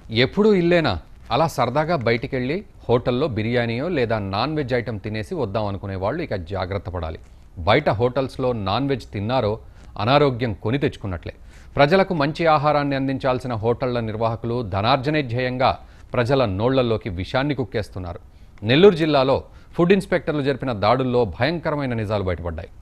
ఎప్పుడూ ఇల్లేనా అలా సరదాగా బయటికెళ్ళి హోటల్లో బిర్యానీయో లేదా నాన్ వెజ్ ఐటెం తినేసి వద్దాం అనుకునే వాళ్ళు ఇక జాగ్రత్త పడాలి బయట హోటల్స్లో నాన్ వెజ్ తిన్నారో అనారోగ్యం కొని తెచ్చుకున్నట్లే ప్రజలకు మంచి ఆహారాన్ని అందించాల్సిన హోటళ్ల నిర్వాహకులు ధనార్జనే ధ్యేయంగా ప్రజల నోళ్లలోకి విషాన్ని కుక్కేస్తున్నారు నెల్లూరు జిల్లాలో ఫుడ్ ఇన్స్పెక్టర్లు జరిపిన దాడుల్లో భయంకరమైన నిజాలు బయటపడ్డాయి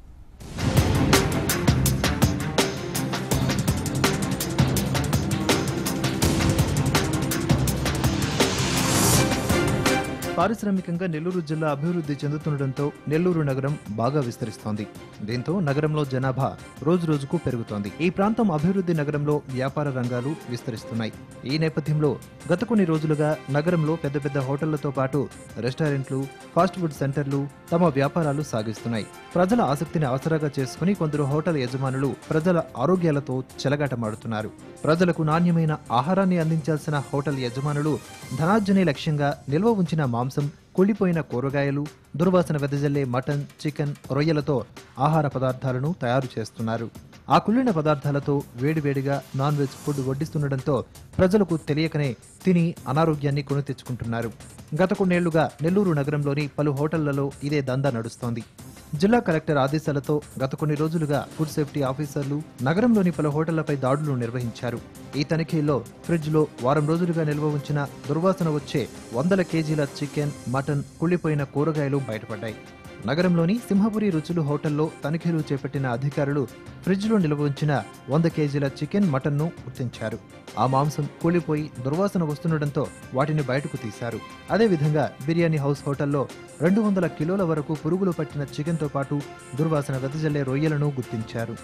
పారిశ్రామికంగా నెల్లూరు జిల్లా అభివృద్ధి చెందుతుండటంతో నెల్లూరు నగరం బాగా విస్తరిస్తోంది దీంతో నగరంలో జనాభా రోజు రోజుకు పెరుగుతోంది ఈ ప్రాంతం అభివృద్ధి నగరంలో వ్యాపార రంగాలు విస్తరిస్తున్నాయి ఈ నేపథ్యంలో గత కొన్ని రోజులుగా నగరంలో పెద్ద పెద్ద హోటళ్లతో పాటు రెస్టారెంట్లు ఫాస్ట్ ఫుడ్ సెంటర్లు తమ వ్యాపారాలు సాగిస్తున్నాయి ప్రజల ఆసక్తిని ఆసరాగా చేసుకుని కొందరు హోటల్ యజమానులు ప్రజల ఆరోగ్యాలతో చెలగాటమాడుతున్నారు ప్రజలకు నాణ్యమైన ఆహారాన్ని అందించాల్సిన హోటల్ యజమానులు ధనార్జనే లక్ష్యంగా నిల్వ ఉంచిన మాంసం కుళ్ళిపోయిన కూరగాయలు దుర్వాసన వెదజల్లే మటన్ చికెన్ రొయ్యలతో ఆహార పదార్థాలను తయారు చేస్తున్నారు ఆ కుళ్ళిన పదార్థాలతో వేడివేడిగా నాన్ వెజ్ ఫుడ్ వడ్డిస్తుండటంతో ప్రజలకు తెలియకనే తిని అనారోగ్యాన్ని కొని తెచ్చుకుంటున్నారు గత కొన్నేళ్లుగా నెల్లూరు నగరంలోని పలు హోటళ్లలో ఇదే దందా నడుస్తోంది జిల్లా కలెక్టర్ ఆదేశాలతో గత కొన్ని రోజులుగా ఫుడ్ సేఫ్టీ ఆఫీసర్లు నగరంలోని పలు హోటళ్లపై దాడులు నిర్వహించారు ఈ తనిఖీల్లో ఫ్రిడ్జ్లో వారం రోజులుగా నిల్వ ఉంచిన దుర్వాసన వచ్చే వందల కేజీల చికెన్ మటన్ కుళ్ళిపోయిన కూరగాయలు బయటపడ్డాయి నగరంలోని సింహపురి రుచులు హోటల్లో తనిఖీలు చేపట్టిన అధికారులు ఫ్రిడ్జ్లో నిల్వ ఉంచిన వంద కేజీల చికెన్ మటన్ను గుర్తించారు ఆ మాంసం కూలిపోయి దుర్వాసన వస్తుండటంతో వాటిని బయటకు తీశారు అదేవిధంగా బిర్యానీ హౌస్ హోటల్లో రెండు వందల కిలోల వరకు పురుగులు పట్టిన చికెన్తో పాటు దుర్వాసన వెదజల్లే రొయ్యలను గుర్తించారు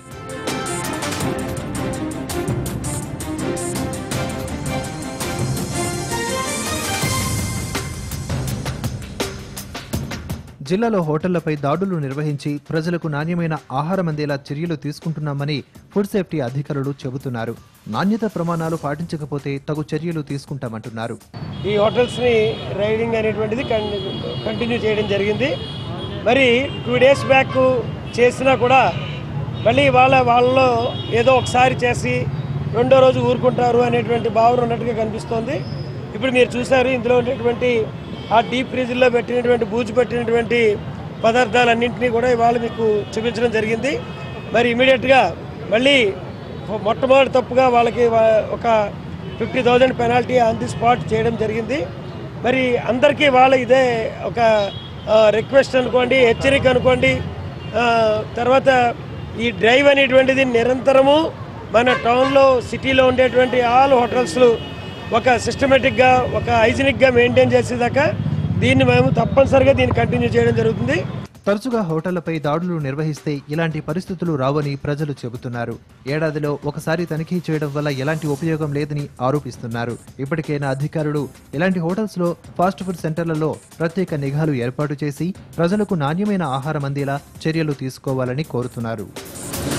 జిల్లాలో హోటళ్లపై దాడులు నిర్వహించి ప్రజలకు నాణ్యమైన ఆహారం అందేలా చర్యలు తీసుకుంటున్నామని ఫుడ్ సేఫ్టీ అధికారులు చెబుతున్నారు నాణ్యత ప్రమాణాలు పాటించకపోతే తగు చర్యలు తీసుకుంటామంటున్నారు ఈ హోటల్స్ని రైడింగ్ అనేటువంటిది కన్- కంటిన్యూ చేయడం జరిగింది మరి టూ డేస్ బ్యాక్ చేసినా కూడా మళ్ళీ వాళ్ళ వాళ్ళలో ఏదో ఒకసారి చేసి రెండో రోజు ఊరుకుంటారు అనేటువంటి భావన ఉన్నట్టుగా కనిపిస్తోంది ఇప్పుడు మీరు చూశారు ఇందులో ఉండేటువంటి ఆ డీప్ ఫ్రిడ్జ్లో పెట్టినటువంటి బూజు పెట్టినటువంటి పదార్థాలన్నింటినీ కూడా ఇవాళ మీకు చూపించడం జరిగింది మరి ఇమీడియట్గా మళ్ళీ మొట్టమొదటి తప్పుగా వాళ్ళకి వా- ఒక fifty thousand penalty on the spot చేయడం జరిగింది మరి అందరికీ వాళ్ళ ఇదే ఒక రిక్వెస్ట్ అనుకోండి హెచ్చరిక అనుకోండి ఆ, తర్వాత ఈ డ్రైవ్ అనేటువంటిది నిరంతరము మన టౌన్లో సిటీలో ఉండేటువంటి ఆల్ హోటల్స్లు ఒక సిస్టమేటిక్గా ఒక హైజీనిక్గా మెయింటైన్ చేసేదాకా దీన్ని మేము తప్పనిసరిగా దీన్ని కంటిన్యూ చేయడం జరుగుతుంది తరచుగా హోటళ్లపై దాడులు నిర్వహిస్తే ఇలాంటి పరిస్థితులు రావని ప్రజలు చెబుతున్నారు ఏడాదిలో ఒకసారి తనిఖీ చేయడం వల్ల ఎలాంటి ఉపయోగం లేదని ఆరోపిస్తున్నారు ఇప్పటికైనా అధికారులు ఇలాంటి హోటల్స్ లో ఫాస్ట్ ఫుడ్ సెంటర్లలో ప్రత్యేక నిఘాలు ఏర్పాటు చేసి ప్రజలకు నాణ్యమైన ఆహారం అందేలా చర్యలు తీసుకోవాలని కోరుతున్నారు